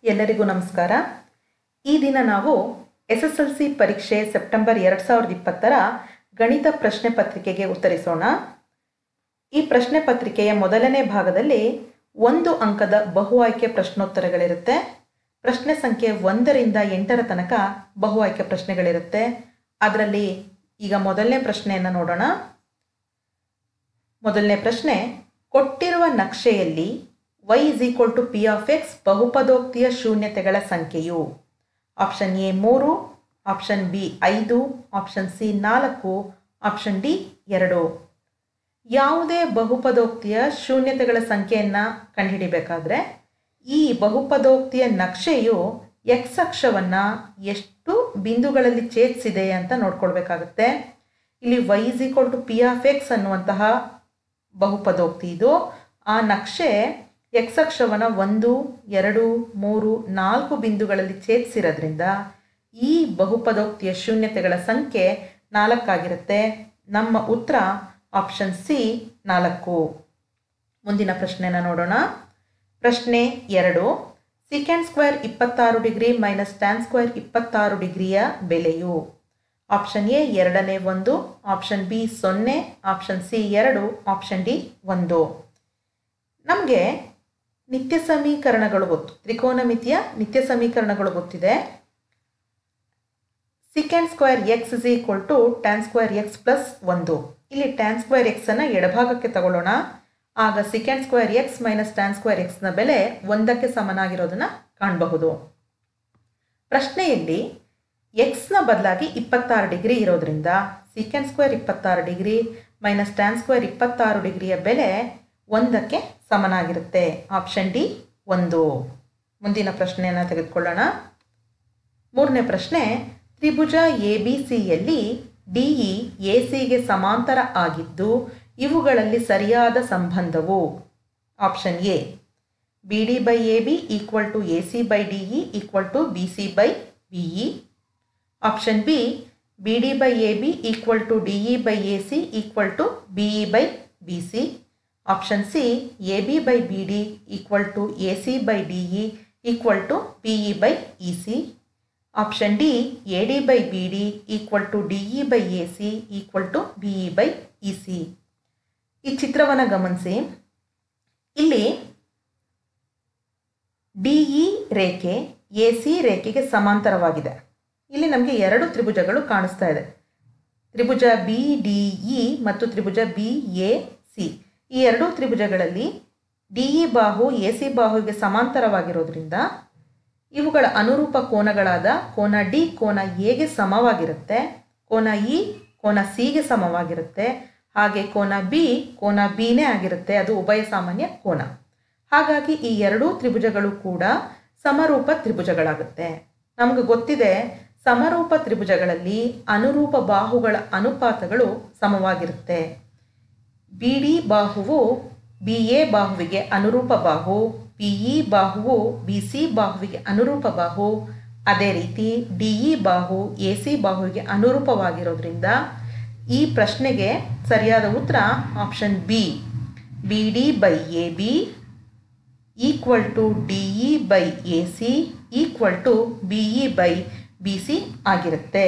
ಎಲ್ಲರಿಗೂ ನಮಸ್ಕಾರ ಈ ದಿನ ನಾವು ಎಸ್ ಎಸ್ ಎಲ್ ಸಿ ಪರೀಕ್ಷೆ ಸೆಪ್ಟೆಂಬರ್ ಎರಡು ಸಾವಿರದ ಇಪ್ಪತ್ತರ ಗಣಿತ ಪ್ರಶ್ನೆ ಪತ್ರಿಕೆಗೆ ಉತ್ತರಿಸೋಣ ಈ ಪ್ರಶ್ನೆ ಪತ್ರಿಕೆಯ ಮೊದಲನೇ ಭಾಗದಲ್ಲಿ ಒಂದು ಅಂಕದ ಬಹು ಆಯ್ಕೆ ಪ್ರಶ್ನೋತ್ತರಗಳಿರುತ್ತೆ ಪ್ರಶ್ನೆ ಸಂಖ್ಯೆ ಒಂದರಿಂದ ಎಂಟರ ತನಕ ಬಹು ಆಯ್ಕೆ ಪ್ರಶ್ನೆಗಳಿರುತ್ತೆ ಅದರಲ್ಲಿ ಈಗ ಮೊದಲನೇ ಪ್ರಶ್ನೆಯನ್ನು ನೋಡೋಣ ಮೊದಲನೇ ಪ್ರಶ್ನೆ ಕೊಟ್ಟಿರುವ ನಕ್ಷೆಯಲ್ಲಿ y is equal to P of X ಬಹುಪದೋಕ್ತಿಯ ಶೂನ್ಯತೆಗಳ ಸಂಖ್ಯೆಯು ಆಪ್ಷನ್ ಎ ಮೂರು ಆಪ್ಷನ್ ಬಿ ಐದು ಆಪ್ಷನ್ ಸಿ ನಾಲ್ಕು ಆಪ್ಷನ್ ಡಿ ಎರಡು ಯಾವುದೇ ಬಹುಪದೋಕ್ತಿಯ ಶೂನ್ಯತೆಗಳ ಸಂಖ್ಯೆಯನ್ನು ಕಂಡುಹಿಡಿಬೇಕಾದ್ರೆ ಈ ಬಹುಪದೋಕ್ತಿಯ ನಕ್ಷೆಯು ಎಕ್ಸ್ ಅಕ್ಷವನ್ನು ಎಷ್ಟು ಬಿಂದುಗಳಲ್ಲಿ ಛೇದಿಸಿದೆ ಅಂತ ನೋಡ್ಕೊಳ್ಬೇಕಾಗುತ್ತೆ ಇಲ್ಲಿ Y is equal to P of X ಅನ್ನುವಂತಹ ಬಹುಪದೋಕ್ತಿ ಇದು ಆ ನಕ್ಷೆ ಎಕ್ಸ್ ಅಕ್ಷವನ್ನು ಒಂದು ಎರಡು ಮೂರು ನಾಲ್ಕು ಬಿಂದುಗಳಲ್ಲಿ ಛೇದಿಸಿರೋದ್ರಿಂದ ಈ ಬಹುಪದೋಕ್ತಿಯ ಶೂನ್ಯತೆಗಳ ಸಂಖ್ಯೆ ನಾಲ್ಕಾಗಿರುತ್ತೆ ನಮ್ಮ ಉತ್ತರ ಆಪ್ಷನ್ ಸಿ ನಾಲ್ಕು ಮುಂದಿನ ಪ್ರಶ್ನೆನ ನೋಡೋಣ ಪ್ರಶ್ನೆ ಎರಡು ಸಿಕೆಂಡ್ ಸ್ಕ್ವೇರ್ ಇಪ್ಪತ್ತಾರು ಡಿಗ್ರಿ ಮೈನಸ್ ಟ್ಯಾನ್ ಸ್ಕ್ವೇರ್ ಇಪ್ಪತ್ತಾರು ಡಿಗ್ರಿಯ ಬೆಲೆಯು ಆಪ್ಷನ್ ಎ ಎರಡನೇ ಒಂದು ಆಪ್ಷನ್ ಬಿ ಸೊನ್ನೆ ಆಪ್ಷನ್ ಸಿ ಎರಡು ಆಪ್ಷನ್ ಡಿ ಒಂದು ನಮಗೆ ನಿತ್ಯ ಸಮೀಕರಣಗಳು ಗೊತ್ತು ತ್ರಿಕೋನಮಿತಿಯ ನಿತ್ಯ ಸಮೀಕರಣಗಳು ಗೊತ್ತಿದೆ secant square X is equal to tan square X plus ಒಂದು ಇಲ್ಲಿ ಟ್ಯಾನ್ ಸ್ಕ್ವೇರ್ ಎಕ್ಸನ್ನು ಎಡಭಾಗಕ್ಕೆ ತಗೊಳ್ಳೋಣ ಆಗ secant square X minus tan square ಎಕ್ಸ್ನ ಬೆಲೆ ಒಂದಕ್ಕೆ ಸಮನಾಗಿರೋದನ್ನು ಕಾಣಬಹುದು ಪ್ರಶ್ನೆಯಲ್ಲಿ ಎಕ್ಸ್ನ ಬದಲಾಗಿ ಇಪ್ಪತ್ತಾರು ಡಿಗ್ರಿ ಇರೋದ್ರಿಂದ ಸಿಕೆಂಡ್ ಸ್ಕ್ವೇರ್ ಇಪ್ಪತ್ತಾರು ಡಿಗ್ರಿ ಮೈನಸ್ ಟ್ಯಾನ್ ಸ್ಕ್ವೇರ್ ಇಪ್ಪತ್ತಾರು ಡಿಗ್ರಿಯ ಬೆಲೆ ಒಂದಕ್ಕೆ ಸಮನಾಗಿರುತ್ತೆ ಆಪ್ಷನ್ ಡಿ ಒಂದು ಮುಂದಿನ ಪ್ರಶ್ನೆಯನ್ನು ತೆಗೆದುಕೊಳ್ಳೋಣ ಮೂರನೇ ಪ್ರಶ್ನೆ ತ್ರಿಭುಜ ಎ ಬಿ ಸಿಯಲ್ಲಿ ಡಿ ಇ ಎ ಸಿಗೆ ಸಮಾಂತರ ಆಗಿದ್ದು ಇವುಗಳಲ್ಲಿ ಸರಿಯಾದ ಸಂಬಂಧವು option A B D by A B equal to A C by D E equal to B C by B E option B B D by A B equal to D E by A C equal to B E by B C option C A B by B D equal to A C by D E equal to B E by E C option D A D by B D equal to D E by A C equal to B E by E C ಈ ಚಿತ್ರವನ್ನು ಗಮನಿಸಿ ಇಲ್ಲಿ D E ರೇಖೆ A C ರೇಖೆಗೆ ಸಮಾಂತರವಾಗಿದೆ ಇಲ್ಲಿ ನಮಗೆ ಎರಡು ತ್ರಿಭುಜಗಳು ಕಾಣಿಸ್ತಾ ಇದೆ ತ್ರಿಭುಜ ಬಿ ಡಿ ಇ ಮತ್ತು ತ್ರಿಭುಜ ಬಿ ಎ ಸಿ ಈ ಎರಡೂ ತ್ರಿಭುಜಗಳಲ್ಲಿ ಡಿ ಇ ಬಾಹು ಎ ಸಿ ಬಾಹುವಿಗೆ ಸಮಾಂತರವಾಗಿರೋದ್ರಿಂದ ಇವುಗಳ ಅನುರೂಪ ಕೋನಗಳಾದ ಕೋನ ಡಿ ಕೋನ ಎಗೆ ಸಮವಾಗಿರುತ್ತೆ ಕೋನ ಇ ಕೋನ ಸಿಗೆ ಸಮವಾಗಿರುತ್ತೆ ಹಾಗೆ ಕೋನ ಬಿ ಕೋನ ಬಿನೇ ಆಗಿರುತ್ತೆ ಅದು ಉಭಯ ಸಾಮಾನ್ಯ ಕೋನ ಹಾಗಾಗಿ ಈ ಎರಡೂ ತ್ರಿಭುಜಗಳು ಕೂಡ ಸಮರೂಪ ತ್ರಿಭುಜಗಳಾಗುತ್ತೆ ನಮಗೆ ಗೊತ್ತಿದೆ ಸಮರೂಪ ತ್ರಿಭುಜಗಳಲ್ಲಿ ಅನುರೂಪ ಬಾಹುಗಳ ಅನುಪಾತಗಳು ಸಮವಾಗಿರುತ್ತೆ ಬಿ ಡಿ ಬಾಹುವು ಬಿ ಎ ಬಾಹುವಿಗೆ ಅನುರೂಪ ಬಾಹು ಬಿ ಇ ಬಾಹುವು ಬಿ ಸಿ ಬಾಹುವಿಗೆ ಅನುರೂಪ ಬಾಹು ಅದೇ ರೀತಿ ಡಿ ಇ ಬಾಹು ಎ ಸಿ ಬಾಹುವಿಗೆ ಅನುರೂಪವಾಗಿರೋದ್ರಿಂದ ಈ ಪ್ರಶ್ನೆಗೆ ಸರಿಯಾದ ಉತ್ತರ option B B D by A B equal to D E by A C equal to B E by B C ಆಗಿರುತ್ತೆ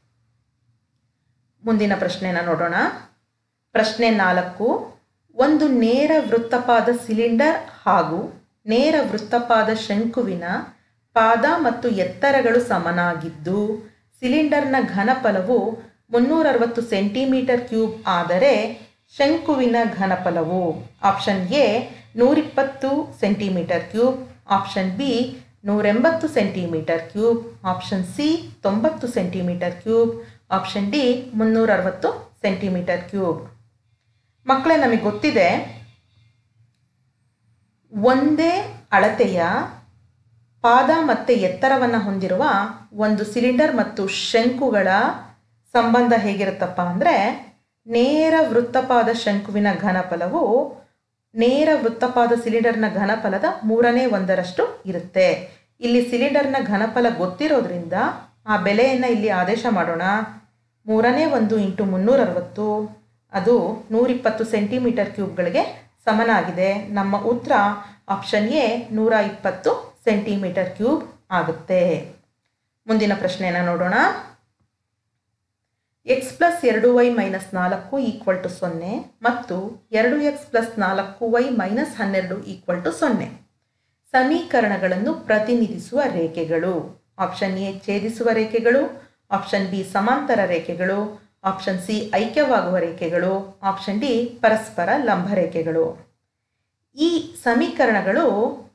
ಮುಂದಿನ ಪ್ರಶ್ನೆನ ನೋಡೋಣ ಪ್ರಶ್ನೆ ನಾಲ್ಕು ಒಂದು ನೇರ ವೃತ್ತಪಾದ ಸಿಲಿಂಡರ್ ಹಾಗೂ ನೇರ ವೃತ್ತಪಾದ ಶಂಕುವಿನ ಪಾದ ಮತ್ತು ಎತ್ತರಗಳು ಸಮನಾಗಿದ್ದು ಸಿಲಿಂಡರ್ನ ಘನಫಲವು ಮುನ್ನೂರ ಅರವತ್ತು ಸೆಂಟಿಮೀಟರ್ ಕ್ಯೂಬ್ ಆದರೆ ಶಂಕುವಿನ ಘನಫಲವು ಆಪ್ಷನ್ ಎ ನೂರಿಪ್ಪತ್ತು ಸೆಂಟಿಮೀಟರ್ ಕ್ಯೂಬ್ ಆಪ್ಷನ್ ಬಿ ನೂರೆಂಬತ್ತು ಸೆಂಟಿಮೀಟರ್ ಕ್ಯೂಬ್ ಆಪ್ಷನ್ ಸಿ ತೊಂಬತ್ತು ಸೆಂಟಿಮೀಟರ್ ಕ್ಯೂಬ್ ಆಪ್ಷನ್ ಡಿ ಮುನ್ನೂರ ಅರವತ್ತು ಸೆಂಟಿಮೀಟರ್ ಕ್ಯೂಬ್ ಮಕ್ಕಳೇ ನಮಗೆ ಗೊತ್ತಿದೆ ಒಂದೇ ಅಳತೆಯ ಪಾದ ಮತ್ತು ಎತ್ತರವನ್ನು ಹೊಂದಿರುವ ಒಂದು ಸಿಲಿಂಡರ್ ಮತ್ತು ಶಂಕುಗಳ ಸಂಬಂಧ ಹೇಗಿರುತ್ತಪ್ಪ ಅಂದರೆ ನೇರ ವೃತ್ತಪಾದ ಶಂಕುವಿನ ಘನಫಲವು ನೇರ ವೃತ್ತಪಾದ ಸಿಲಿಂಡರ್ನ ಘನಫಲದ ಮೂರನೇ ಒಂದರಷ್ಟು ಇರುತ್ತೆ ಇಲ್ಲಿ ಸಿಲಿಂಡರ್ನ ಘನಫಲ ಗೊತ್ತಿರೋದ್ರಿಂದ ಆ ಬೆಲೆಯನ್ನು ಇಲ್ಲಿ ಆದೇಶ ಮಾಡೋಣ ಮೂರನೇ ಒಂದು ಇಂಟು ಮುನ್ನೂರ ಅರವತ್ತು ಅದು ನೂರಿಪ್ಪತ್ತು ಸೆಂಟಿಮೀಟರ್ ಕ್ಯೂಬ್ಗಳಿಗೆ ಸಮನಾಗಿದೆ ನಮ್ಮ ಉತ್ತರ ಆಪ್ಷನ್ ಎ ನೂರ ಇಪ್ಪತ್ತು ಸೆಂಟಿಮೀಟರ್ ಕ್ಯೂಬ್ ಆಗುತ್ತೆ ಮುಂದಿನ ಪ್ರಶ್ನೆಯನ್ನು ನೋಡೋಣ ಎಕ್ಸ್ ಪ್ಲಸ್ ಎರಡು ವೈ ಮೈನಸ್ ನಾಲ್ಕು ಈಕ್ವಲ್ ಟು ಸೊನ್ನೆ ಮತ್ತು ಎರಡು ಎಕ್ಸ್ ಪ್ಲಸ್ ನಾಲ್ಕು ವೈ ಮೈನಸ್ ಹನ್ನೆರಡು ಈಕ್ವಲ್ ಟು ಸೊನ್ನೆ ಸಮೀಕರಣಗಳನ್ನು ಪ್ರತಿನಿಧಿಸುವ ರೇಖೆಗಳು ಆಪ್ಷನ್ ಎ ಛೇದಿಸುವ ರೇಖೆಗಳು ಆಪ್ಷನ್ ಬಿ ಸಮಾಂತರ ರೇಖೆಗಳು ಆಪ್ಷನ್ ಸಿ ಐಕ್ಯವಾಗುವ ರೇಖೆಗಳು ಆಪ್ಷನ್ ಡಿ ಪರಸ್ಪರ ಲಂಬ ರೇಖೆಗಳು ಈ ಸಮೀಕರಣಗಳು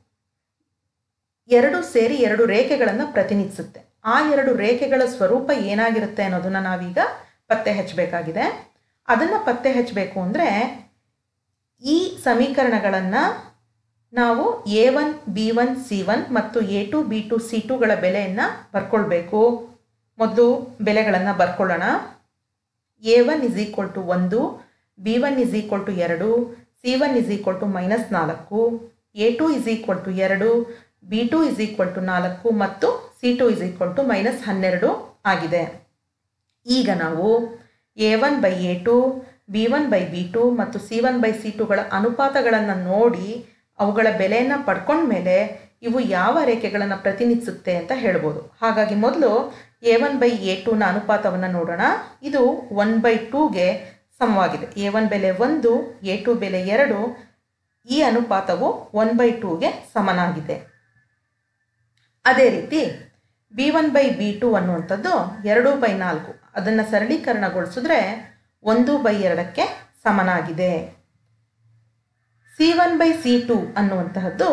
ಎರಡು ಸೇರಿ ಎರಡು ರೇಖೆಗಳನ್ನು ಪ್ರತಿನಿಧಿಸುತ್ತೆ ಆ ಎರಡು ರೇಖೆಗಳ ಸ್ವರೂಪ ಏನಾಗಿರುತ್ತೆ ಅನ್ನೋದನ್ನು ನಾವೀಗ ಪತ್ತೆ ಹಚ್ಚಬೇಕಾಗಿದೆ ಅದನ್ನು ಪತ್ತೆ ಹಚ್ಚಬೇಕು ಅಂದರೆ ಈ ಸಮೀಕರಣಗಳನ್ನು ನಾವು A one B one C one ಮತ್ತು A two B two C ಟುಗಳ ಬೆಲೆಯನ್ನು ಬರ್ಕೊಳ್ಬೇಕು ಮೊದಲು ಬೆಲೆಗಳನ್ನು ಬರ್ಕೊಳ್ಳೋಣ A one is equal to ಒಂದು B one is equal to ಎರಡು C one is equal to minus ನಾಲ್ಕು A two is equal to ಎರಡು B two is equal to ನಾಲ್ಕು ಮತ್ತು C two is equal to minus ಹನ್ನೆರಡು ಆಗಿದೆ ಈಗ ನಾವು A one by A two B one by B two ಮತ್ತು C one by C ಟುಗಳ ಅನುಪಾತಗಳನ್ನು ನೋಡಿ ಅವುಗಳ ಬೆಲೆಯನ್ನು ಪಡ್ಕೊಂಡ್ಮೇಲೆ ಇವು ಯಾವ ರೇಖೆಗಳನ್ನು ಪ್ರತಿನಿಧಿಸುತ್ತೆ ಅಂತ ಹೇಳ್ಬೋದು ಹಾಗಾಗಿ ಮೊದಲು ಎ ಒನ್ ಬೈ ಎ ಟೂನ ಅನುಪಾತವನ್ನು ನೋಡೋಣ ಇದು ಒನ್ ಬೈ ಟೂಗೆ ಸಮವಾಗಿದೆ ಎ ಒನ್ ಬೆಲೆ ಒಂದು ಎ ಟು ಬೆಲೆ ಎರಡು ಈ ಅನುಪಾತವು ಒನ್ ಬೈ ಟೂಗೆ ಸಮನಾಗಿದೆ ಅದೇ ರೀತಿ B one by B two ಅನ್ನುವಂಥದ್ದು ಎರಡು ಬೈ ನಾಲ್ಕು ಅದನ್ನು ಸರಳೀಕರಣಗೊಳಿಸಿದ್ರೆ ಒಂದು ಬೈ ಎರಡಕ್ಕೆ ಸಮನಾಗಿದೆ C one by C two ಅನ್ನುವಂತಹದ್ದು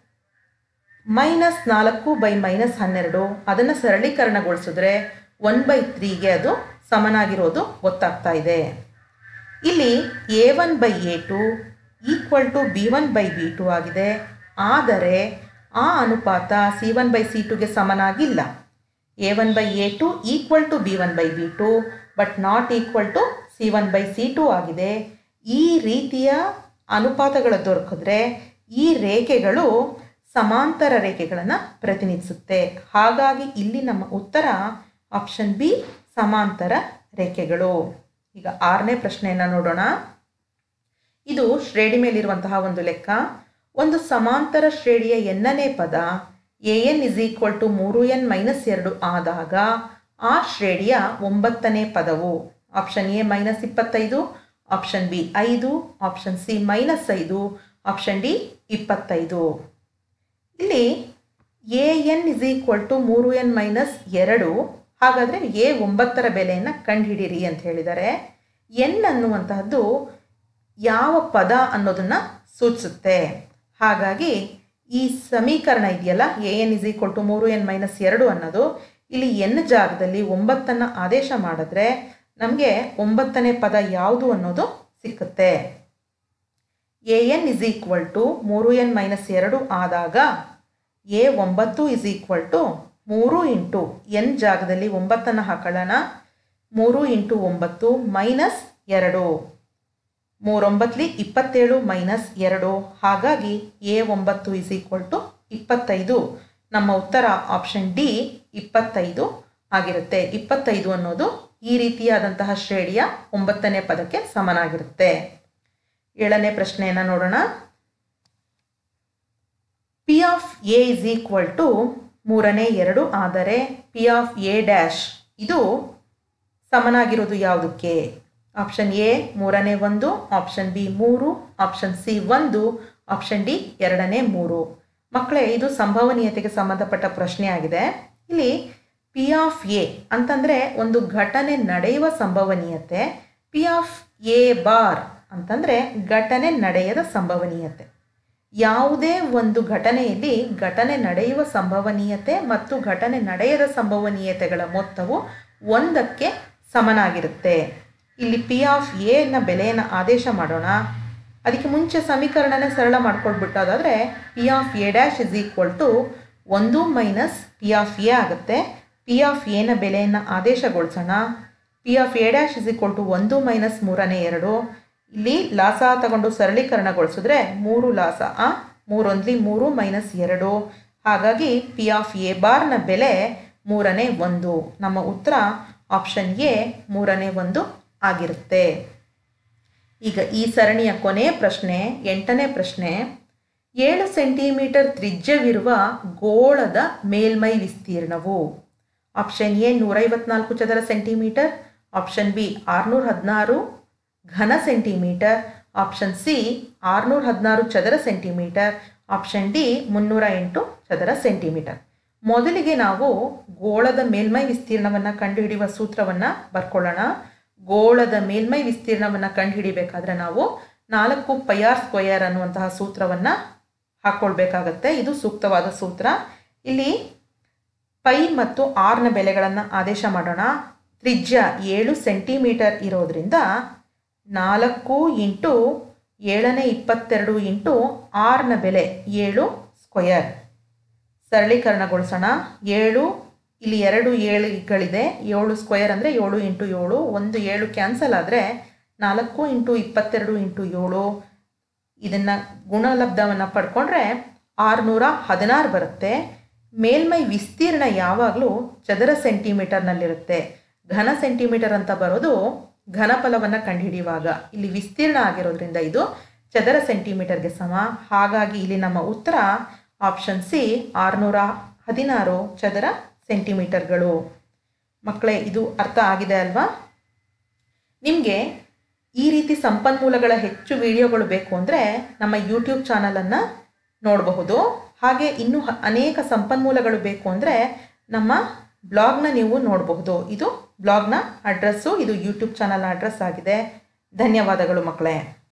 ಮೈನಸ್ ನಾಲ್ಕು ಬೈ ಮೈನಸ್ ಹನ್ನೆರಡು ಅದನ್ನು ಸರಳೀಕರಣಗೊಳಿಸಿದ್ರೆ ಒನ್ ಬೈ ತ್ರೀಗೆ ಅದು ಸಮನಾಗಿರೋದು ಗೊತ್ತಾಗ್ತಾ ಇದೆ ಇಲ್ಲಿ A one by A two equal to B one by B two ಆಗಿದೆ ಆದರೆ ಆ ಅನುಪಾತ ಸಿ ಒನ್ ಬೈ ಸಿ ಟುಗೆ ಸಮನಾಗಿಲ್ಲ A one by A two equal to B one by B two but not equal to C one by C two ಆಗಿದೆ ಈ ರೀತಿಯ ಅನುಪಾತಗಳು ದೊರಕಿದ್ರೆ ಈ ರೇಖೆಗಳು ಸಮಾಂತರ ರೇಖೆಗಳನ್ನು ಪ್ರತಿನಿಧಿಸುತ್ತೆ ಹಾಗಾಗಿ ಇಲ್ಲಿ ನಮ್ಮ ಉತ್ತರ ಆಪ್ಷನ್ ಬಿ ಸಮಾಂತರ ರೇಖೆಗಳು ಈಗ ಆರನೇ ಪ್ರಶ್ನೆಯನ್ನು ನೋಡೋಣ ಇದು ಶ್ರೇಣಿ ಮೇಲಿರುವಂತಹ ಒಂದು ಲೆಕ್ಕ ಒಂದು ಸಮಾಂತರ ಶ್ರೇಣಿಯ ಎನ್ನನೇ ಪದ A N is equal to ಮೂರು ಎನ್ ಮೈನಸ್ ಎರಡು ಆದಾಗ ಆ ಶ್ರೇಣಿಯ ಒಂಬತ್ತನೇ ಪದವು ಆಪ್ಷನ್ ಎ ಮೈನಸ್ ಇಪ್ಪತ್ತೈದು ಆಪ್ಷನ್ ಬಿ ಐದು ಆಪ್ಷನ್ ಸಿ ಮೈನಸ್ ಐದು ಆಪ್ಷನ್ ಡಿ ಇಪ್ಪತ್ತೈದು ಇಲ್ಲಿ A N is equal to ಮೂರು ಎನ್ ಮೈನಸ್ ಎರಡು ಹಾಗಾದರೆ ಎ ಒಂಬತ್ತರ ಬೆಲೆಯನ್ನು ಕಂಡುಹಿಡಿಯಿರಿ ಅಂತ ಹೇಳಿದ್ದಾರೆ ಎನ್ ಅನ್ನುವಂತಹದ್ದು ಯಾವ ಪದ ಅನ್ನೋದನ್ನು ಸೂಚಿಸುತ್ತೆ ಹಾಗಾಗಿ ಈ ಸಮೀಕರಣ ಇದೆಯಲ್ಲ A N is equal to ಮೂರು ಎನ್ ಮೈನಸ್ ಎರಡು ಅನ್ನೋದು ಇಲ್ಲಿ ಎನ್ ಜಾಗದಲ್ಲಿ ಒಂಬತ್ತನ್ನು ಆದೇಶ ಮಾಡಿದ್ರೆ ನಮಗೆ ಒಂಬತ್ತನೇ ಪದ ಯಾವುದು ಅನ್ನೋದು ಸಿಕ್ಕುತ್ತೆ A N is equal to ಮೂರು ಎನ್ ಮೈನಸ್ ಎರಡು ಆದಾಗ ಎ ಒಂಬತ್ತು ಇಸ್ ಈಕ್ವಲ್ ಟು ಮೂರು ಇಂಟು ಎನ್ ಜಾಗದಲ್ಲಿ ಒಂಬತ್ತನ್ನು ಹಾಕೊಳ್ಳೋಣ ಮೂರು ಇಂಟು ಒಂಬತ್ತು ಮೈನಸ್ ಎರಡು ಮೂರೊಂಬತ್ತಲಿ ಇಪ್ಪತ್ತೇಳು ಮೈನಸ್ ಎರಡು ಹಾಗಾಗಿ ಎ ಒಂಬತ್ತು ಇಸ್ ಈಕ್ವಲ್ ಟು ಇಪ್ಪತ್ತೈದು ನಮ್ಮ ಉತ್ತರ ಆಪ್ಷನ್ ಡಿ ಇಪ್ಪತ್ತೈದು ಆಗಿರುತ್ತೆ ಇಪ್ಪತ್ತೈದು ಅನ್ನೋದು ಈ ರೀತಿಯಾದಂತಹ ಶ್ರೇಣಿಯ ಒಂಬತ್ತನೇ ಪದಕ್ಕೆ ಸಮನಾಗಿರುತ್ತೆ ಏಳನೇ ಪ್ರಶ್ನೆಯನ್ನು ನೋಡೋಣ P of A is equal to ಮೂರನೇ ಎರಡು ಆದರೆ ಪಿ ಆಫ್ ಎ ಡ್ಯಾಶ್ ಇದು ಸಮನಾಗಿರೋದು ಯಾವುದಕ್ಕೆ ಆಪ್ಷನ್ ಎ ಮೂರನೇ ಒಂದು ಆಪ್ಷನ್ ಬಿ ಮೂರು ಆಪ್ಷನ್ ಸಿ ಒಂದು ಆಪ್ಷನ್ ಡಿ ಎರಡನೇ ಮೂರು ಮಕ್ಕಳೇ ಇದು ಸಂಭವನೀಯತೆಗೆ ಸಂಬಂಧಪಟ್ಟ ಪ್ರಶ್ನೆ ಆಗಿದೆ ಇಲ್ಲಿ ಪಿ ಆಫ್ ಎ ಅಂತಂದರೆ ಒಂದು ಘಟನೆ ನಡೆಯುವ ಸಂಭವನೀಯತೆ ಪಿ ಆಫ್ ಎ ಬಾರ್ ಅಂತಂದರೆ ಘಟನೆ ನಡೆಯದ ಸಂಭವನೀಯತೆ ಯಾವುದೇ ಒಂದು ಘಟನೆಯಲ್ಲಿ ಘಟನೆ ನಡೆಯುವ ಸಂಭವನೀಯತೆ ಮತ್ತು ಘಟನೆ ನಡೆಯದ ಸಂಭವನೀಯತೆಗಳ ಮೊತ್ತವು ಒಂದಕ್ಕೆ ಸಮನಾಗಿರುತ್ತೆ ಇಲ್ಲಿ ಪಿ ಆಫ್ ಎನ ಬೆಲೆಯನ್ನು ಆದೇಶ ಮಾಡೋಣ ಅದಕ್ಕೆ ಮುಂಚೆ ಸಮೀಕರಣನೇ ಸರಳ ಮಾಡ್ಕೊಳ್ಬಿಟ್ಟೋದಾದರೆ P of A dash is equal to ಒಂದು ಮೈನಸ್ ಪಿ ಆಫ್ ಎ ಆಗುತ್ತೆ ಪಿ ಆಫ್ ಎನ ಬೆಲೆಯನ್ನು ಆದೇಶಗೊಳಿಸೋಣ P of A dash is equal to ಒಂದು ಮೈನಸ್ ಮೂರನೇ ಎರಡು ಇಲ್ಲಿ ಲಾಸ ತಗೊಂಡು ಸರಳೀಕರಣಗೊಳಿಸಿದ್ರೆ ಮೂರು ಲಾಸ ಆ ಮೂರೊಂದ್ಲಿ ಮೂರು ಮೈನಸ್ ಎರಡು ಹಾಗಾಗಿ ಪಿ ಆಫ್ ಎ ಬಾರ್ನ ಬೆಲೆ ಮೂರನೇ ಒಂದು ನಮ್ಮ ಉತ್ತರ ಆಪ್ಷನ್ ಎ ಮೂರನೇ ಒಂದು ಆಗಿರುತ್ತೆ ಈಗ ಈ ಸರಣಿಯ ಕೊನೆಯ ಪ್ರಶ್ನೆ ಎಂಟನೇ ಪ್ರಶ್ನೆ ಏಳು ಸೆಂಟಿಮೀಟರ್ ತ್ರಿಜ್ಯವಿರುವ ಗೋಳದ ಮೇಲ್ಮೈ ವಿಸ್ತೀರ್ಣವು ಆಪ್ಷನ್ ಎ ನೂರೈವತ್ನಾಲ್ಕು ಚದರ ಸೆಂಟಿಮೀಟರ್ ಆಪ್ಷನ್ ಬಿ ಆರುನೂರ ಹದಿನಾರು ಘನ ಸೆಂಟಿಮೀಟರ್ ಆಪ್ಷನ್ ಸಿ ಆರುನೂರ ಹದಿನಾರು ಚದರ ಸೆಂಟಿಮೀಟರ್ ಆಪ್ಷನ್ ಡಿ ಮುನ್ನೂರ ಎಂಟು ಚದರ ಸೆಂಟಿಮೀಟರ್ ಮೊದಲಿಗೆ ನಾವು ಗೋಳದ ಮೇಲ್ಮೈ ವಿಸ್ತೀರ್ಣವನ್ನು ಕಂಡುಹಿಡಿಯುವ ಸೂತ್ರವನ್ನು ಬರ್ಕೊಳ್ಳೋಣ ಗೋಳದ ಮೇಲ್ಮೈ ವಿಸ್ತೀರ್ಣವನ್ನು ಕಂಡುಹಿಡಿಬೇಕಾದ್ರೆ ನಾವು ನಾಲ್ಕು ಪೈಆರ್ ಸ್ಕ್ವಯರ್ ಅನ್ನುವಂತಹ ಸೂತ್ರವನ್ನು ಹಾಕ್ಕೊಳ್ಬೇಕಾಗತ್ತೆ ಇದು ಸೂಕ್ತವಾದ ಸೂತ್ರ ಇಲ್ಲಿ ಪೈ ಮತ್ತು ಆರ್ನ ಬೆಲೆಗಳನ್ನು ಆದೇಶ ಮಾಡೋಣ ತ್ರಿಜ್ಯ ಏಳು ಸೆಂಟಿಮೀಟರ್ ಇರೋದ್ರಿಂದ ನಾಲ್ಕು ಇಂಟು ಏಳನೇ ಇಪ್ಪತ್ತೆರಡು ಇಂಟು ಆರ್ನ ಬೆಲೆ ಏಳು ಸ್ಕ್ವಯರ್ ಸರಳೀಕರಣಗೊಳಿಸೋಣ ಏಳು ಇಲ್ಲಿ ಎರಡು ಏಳುಗಳಿದೆ ಏಳು ಸ್ಕ್ವಯರ್ ಅಂದರೆ ಏಳು ಇಂಟು ಏಳು ಒಂದು ಏಳು ಕ್ಯಾನ್ಸಲ್ ಆದರೆ ನಾಲ್ಕು ಇಂಟು ಇಪ್ಪತ್ತೆರಡು ಇಂಟು ಏಳು ಇದನ್ನು ಗುಣಲಬ್ಧವನ್ನು ಪಡ್ಕೊಂಡ್ರೆ ಆರುನೂರ ಹದಿನಾರು ಬರುತ್ತೆ ಮೇಲ್ಮೈ ವಿಸ್ತೀರ್ಣ ಯಾವಾಗಲೂ ಚದರ ಸೆಂಟಿಮೀಟರ್ನಲ್ಲಿರುತ್ತೆ ಘನ ಸೆಂಟಿಮೀಟರ್ ಅಂತ ಬರೋದು ಘನಫಲವನ್ನು ಕಂಡುಹಿಡಿಯುವಾಗ ಇಲ್ಲಿ ವಿಸ್ತೀರ್ಣ ಆಗಿರೋದ್ರಿಂದ ಇದು ಚದರ ಸೆಂಟಿಮೀಟರ್ಗೆ ಸಮ ಹಾಗಾಗಿ ಇಲ್ಲಿ ನಮ್ಮ ಉತ್ತರ ಆಪ್ಷನ್ ಸಿ ಆರುನೂರ ಹದಿನಾರು ಚದರ ಸೆಂಟಿಮೀಟರ್ಗಳು ಮಕ್ಕಳೇ ಇದು ಅರ್ಥ ಆಗಿದೆ ಅಲ್ವಾ ನಿಮಗೆ ಈ ರೀತಿ ಸಂಪನ್ಮೂಲಗಳ ಹೆಚ್ಚು ವಿಡಿಯೋಗಳು ಬೇಕು ಅಂದರೆ ನಮ್ಮ ಯೂಟ್ಯೂಬ್ ಚಾನಲನ್ನು ನೋಡಬಹುದು ಹಾಗೆ ಇನ್ನೂ ಹ- ಅನೇಕ ಸಂಪನ್ಮೂಲಗಳು ಬೇಕು ಅಂದರೆ ನಮ್ಮ ಬ್ಲಾಗ್ನ ನೀವು ನೋಡಬಹುದು ಇದು ಬ್ಲಾಗ್ನ ಅಡ್ರೆಸ್ಸು ಇದು ಯೂಟ್ಯೂಬ್ ಚಾನಲ್ನ ಅಡ್ರೆಸ್ ಆಗಿದೆ ಧನ್ಯವಾದಗಳು ಮಕ್ಕಳೇ